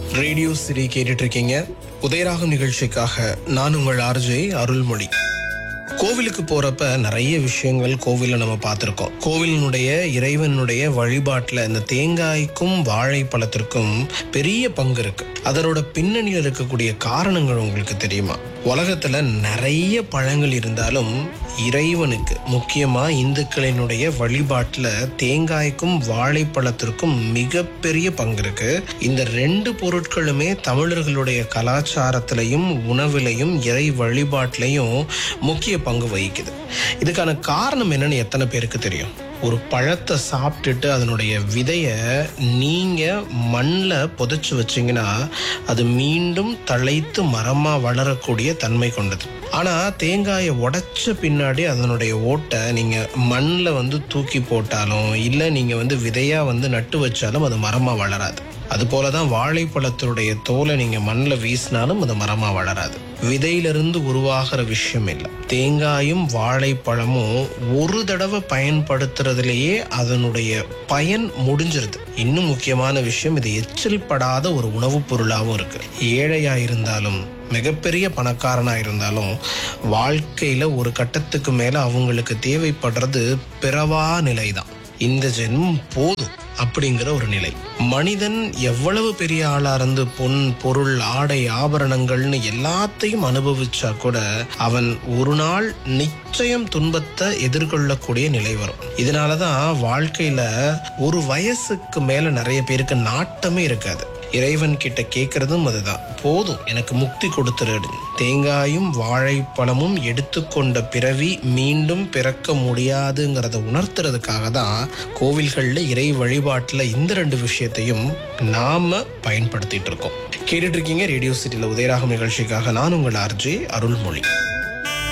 radio சிரி கேட்டுட்டு இருக்கீங்க உதயராகம் நிகழ்ச்சிக்காக நான் உங்கள் ஆர்ஜே அருள்மொழி கோவிலுக்கு போறப்ப நிறைய விஷயங்கள் கோவில்ல நம்ம பார்த்திருக்கோம் கோவிலினுடைய இறைவனுடைய வழிபாட்டுல இந்த தேங்காய்க்கும் வாழைப்பழத்திற்கும் பெரிய பங்கு இருக்கு அதனோட பின்னணியில் இருக்கக்கூடிய காரணங்கள் உங்களுக்கு தெரியுமா உலகத்துல நிறைய பழங்கள் இருந்தாலும் இறைவனுக்கு முக்கியமா இந்துக்களினுடைய வழிபாட்டுல தேங்காய்க்கும் வாழைப்பழத்திற்கும் மிகப்பெரிய பங்கு இருக்கு இந்த ரெண்டு பொருட்களுமே தமிழர்களுடைய கலாச்சாரத்திலையும் உணவிலையும் இறை வழிபாட்டிலையும் முக்கிய பங்கு வகிக்குது இதுக்கான காரணம் என்னன்னு எத்தனை பேருக்கு தெரியும் ஒரு பழத்தை சாப்பிட்டுட்டு அதனுடைய விதைய நீங்க மண்ணில் புதைச்சு வச்சீங்கன்னா அது மீண்டும் தழைத்து மரமா வளரக்கூடிய தன்மை கொண்டது ஆனா தேங்காயை உடைச்ச பின்னாடி அதனுடைய ஓட்டை நீங்க மண்ணில் வந்து தூக்கி போட்டாலும் இல்லை நீங்க வந்து விதையா வந்து நட்டு வச்சாலும் அது மரமா வளராது அது போலதான் வாழைப்பழத்தினுடைய தோலை நீங்க மண்ணில் வீசினாலும் அது மரமா வளராது விதையிலிருந்து உருவாகிற விஷயம் இல்லை தேங்காயும் வாழைப்பழமும் ஒரு தடவை பயன்படுத்துறதுலயே அதனுடைய பயன் முடிஞ்சிருது இன்னும் முக்கியமான விஷயம் இது எச்சில் படாத ஒரு உணவுப் பொருளாகவும் இருக்கு ஏழையா இருந்தாலும் மிகப்பெரிய பணக்காரனா இருந்தாலும் வாழ்க்கையில ஒரு கட்டத்துக்கு மேல அவங்களுக்கு தேவைப்படுறது பிறவா நிலைதான் இந்த ஜென்மம் போதும் அப்படிங்கிற ஒரு நிலை மனிதன் எவ்வளவு பெரிய ஆளா இருந்து பொன் பொருள் ஆடை ஆபரணங்கள்னு எல்லாத்தையும் அனுபவிச்சா கூட அவன் ஒரு நாள் நிச்சயம் துன்பத்தை எதிர்கொள்ளக்கூடிய நிலை வரும் இதனாலதான் வாழ்க்கையில ஒரு வயசுக்கு மேல நிறைய பேருக்கு நாட்டமே இருக்காது இறைவன் கிட்ட கேட்கறதும் அதுதான் போதும் எனக்கு முக்தி கொடுத்துரு தேங்காயும் வாழைப்பழமும் எடுத்துக்கொண்ட பிறவி மீண்டும் பிறக்க முடியாதுங்கிறத உணர்த்துறதுக்காக தான் கோவில்கள்ல இறை வழிபாட்டுல இந்த ரெண்டு விஷயத்தையும் நாம பயன்படுத்திட்டு இருக்கோம் கேட்டுட்டு இருக்கீங்க ரேடியோ சிட்டில உதயராகம் நிகழ்ச்சிக்காக நான் உங்கள் ஆர்ஜே அருள்மொழி